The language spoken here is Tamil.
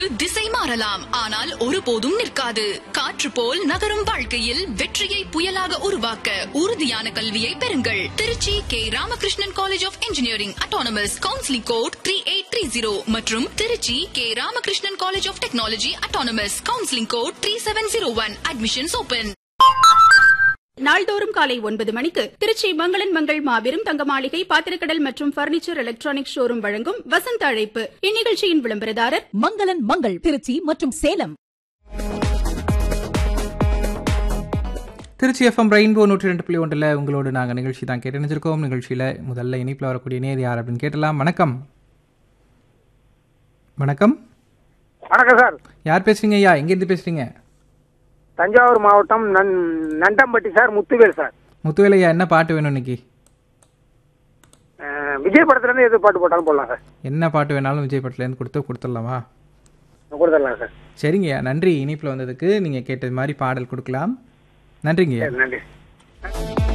திசை மாறலாம் ஆனால் ஒருபோதும் நிற்காது காற்று போல் நகரும் வாழ்க்கையில் வெற்றியை புயலாக உருவாக்க உறுதியான கல்வியை பெறுங்கள் Trichy K Ramakrishnan college of engineering autonomous counselling code three eight three zero மற்றும் Trichy K Ramakrishnan college of technology autonomous counselling code three seven zero one admissions open நாள்தோறும் காலை ஒன்பது மணிக்கு திருச்சி மங்களன் மங்கள் மாபெரும் தங்க மாளிகை பாத்திரக்கடல் மற்றும் பர்னிச்சர் எலக்ட்ரானிக் ஷோரூம் வழங்கும் வசந்த அழைப்பு இந்நிகழ்ச்சியின் விளம்பரதாரர் மங்களன் மங்கள் திருச்சி மற்றும் சேலம் திருச்சி எஃப்எம் ரெயின்போ நூற்றி ரெண்டு புள்ளி ஒன்றில் உங்களோடு நாங்கள் நிகழ்ச்சி தான் கேட்டு நினைச்சிருக்கோம் நிகழ்ச்சியில் முதல்ல இனிப்பில் வரக்கூடிய நேர் யார் அப்படின்னு கேட்டலாம் வணக்கம் வணக்கம் வணக்கம் சார் யார் பேசுறீங்க ஐயா எங்கேருந்து பேசுறீங்க தஞ்சாவூர் மாவட்டம் நன் நண்டம்பட்டி சார் முத்துவேல் சார் முத்துவேல் ஐயா என்ன பாட்டு வேணும் இன்னைக்கு அஹ், விஜய் படத்துலேருந்து எது பாட்டு போட்டாலும் போடலாம் சார் என்ன பாட்டு வேணாலும் விஜய் பட்டிலேருந்து கொடுத்து கொடுத்துடலாமா கொடுத்துடலாம் சார் சரிங்கய்யா நன்றி இனிப்பில் வந்ததுக்கு நீங்கள் கேட்டது மாதிரி பாடல் கொடுக்கலாம் நன்றிங்கய்யா சரி நன்றி